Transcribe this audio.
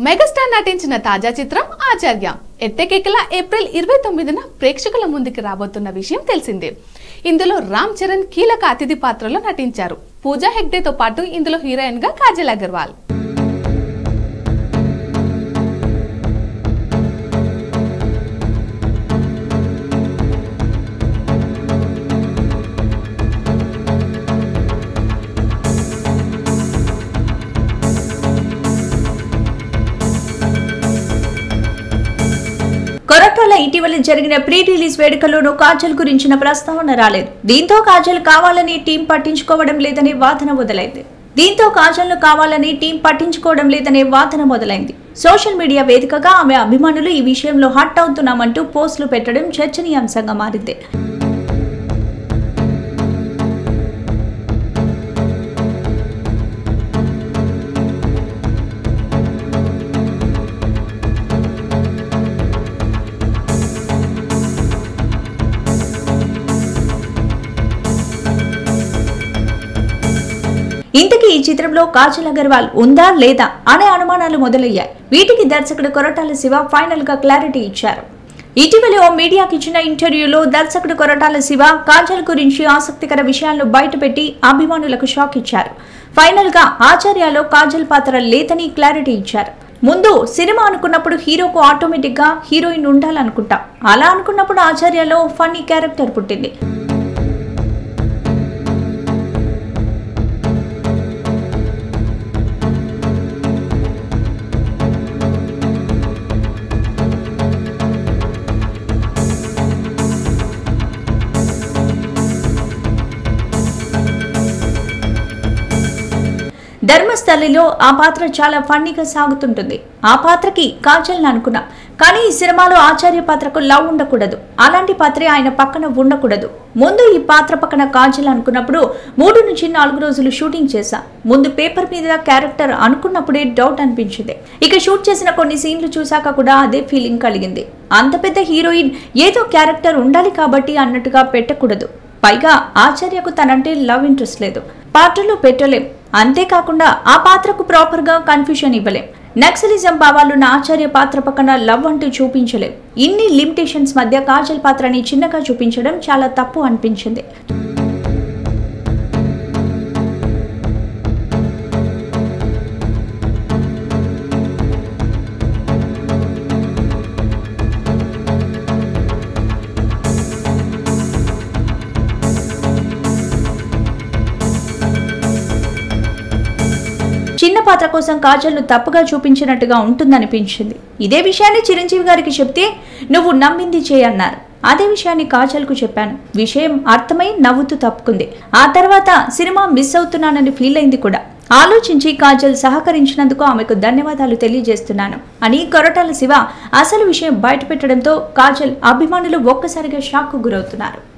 megastar నటించిన తాజా చిత్రం ఆచార్య ఎట్టకేకల ఏప్రిల్ ఇరవై తొమ్మిదిన ప్రేక్షకుల ముందుకు రాబోతున్న విషయం తెలిసిందే ఇందులో రామ్ చరణ్ కీలక అతిథి పాత్రలో నటించారు పూజా హెగ్డేతో పాటు ఇందులో హీరోయిన్ గా కాజల్ అగర్వాల్ కొరటాల ఇటీవల జరిగిన ప్రీ రిలీజ్ వేడుకలోనూ కాజల్ గురించిన ప్రస్తావన రాలేదు దీంతో కాజల్ కావాలని టీం పట్టించుకోవడం లేదనే వాదన మొదలైంది దీంతో కాజల్ను కావాలని టీం పట్టించుకోవడం లేదనే వాదన మొదలైంది సోషల్ మీడియా వేదికగా ఆమె అభిమానులు ఈ విషయంలో హట్ అవుతున్నామంటూ పోస్టులు పెట్టడం చర్చనీయాంశంగా మారింది ఇంతకీ ఈ చిత్రంలో కాజల్ అగర్వాల్ ఉందా లేదా అనే అనుమానాలు మొదలయ్యాయి వీటికి దర్శకుడు కొరటాల శివ ఫైనల్ గా క్లారిటీ ఇచ్చారు ఇటీవల ఓ మీడియాకి ఇచ్చిన ఇంటర్వ్యూలో దర్శకుడు కొరటాల శివ కాజల్ గురించి ఆసక్తికర విషయాలను బయటపెట్టి అభిమానులకు షాక్ ఇచ్చారు ఫైనల్ గా ఆచార్యలో కాజల్ పాత్ర లేదని క్లారిటీ ఇచ్చారు ముందు సినిమా అనుకున్నప్పుడు హీరోకు ఆటోమేటిక్ గా హీరోయిన్ ఉండాలనుకుంటాం అలా అనుకున్నప్పుడు ఆచార్యలో ఫన్నీ క్యారెక్టర్ పుట్టింది ధర్మస్థలిలో ఆ పాత్ర చాలా ఫన్నీగా సాగుతుంటుంది ఆ పాత్రకి కాజల్ని అనుకున్నాం కానీ ఈ సినిమాలో ఆచార్య పాత్రకు లవ్ ఉండకూడదు అలాంటి పాత్రే ఆయన పక్కన ఉండకూడదు ముందు ఈ పాత్ర పక్కన కాజల్ అనుకున్నప్పుడు మూడు నుంచి నాలుగు రోజులు షూటింగ్ చేశా ముందు పేపర్ మీద క్యారెక్టర్ అనుకున్నప్పుడే డౌట్ అనిపించింది ఇక షూట్ చేసిన కొన్ని సీన్లు చూశాక కూడా అదే ఫీలింగ్ కలిగింది అంత పెద్ద హీరోయిన్ ఏదో క్యారెక్టర్ ఉండాలి కాబట్టి అన్నట్టుగా పెట్టకూడదు పైగా ఆచార్యకు తనంటే లవ్ ఇంట్రెస్ట్ లేదు పాత్రలో పెట్టలేం అంతేకాకుండా ఆ పాత్రకు ప్రాపర్ గా కన్ఫ్యూషన్ ఇవ్వలేం నక్సలిజం భావాలున్న ఆచార్య పాత్ర పక్కన లవ్ అంటూ చూపించలేం ఇన్ని లిమిటేషన్స్ మధ్య కాజల్ పాత్రని చిన్నగా చూపించడం చాలా తప్పు అనిపించింది చిన్న పాత్ర కోసం కాజల్ను తప్పుగా చూపించినట్టుగా ఉంటుందనిపించింది ఇదే విషయాన్ని చిరంజీవి గారికి చెప్తే నువ్వు నమ్మింది చేయన్నారు అదే విషయాన్ని కాజల్కు చెప్పాను విషయం అర్థమై నవ్వుతూ తప్పుకుంది ఆ తర్వాత సినిమా మిస్ అవుతున్నానని ఫీల్ అయింది కూడా ఆలోచించి కాజల్ సహకరించినందుకు ఆమెకు ధన్యవాదాలు తెలియజేస్తున్నాను అని కొరటాల శివ అసలు విషయం బయటపెట్టడంతో కాజల్ అభిమానులు ఒక్కసారిగా షాక్కు గురవుతున్నారు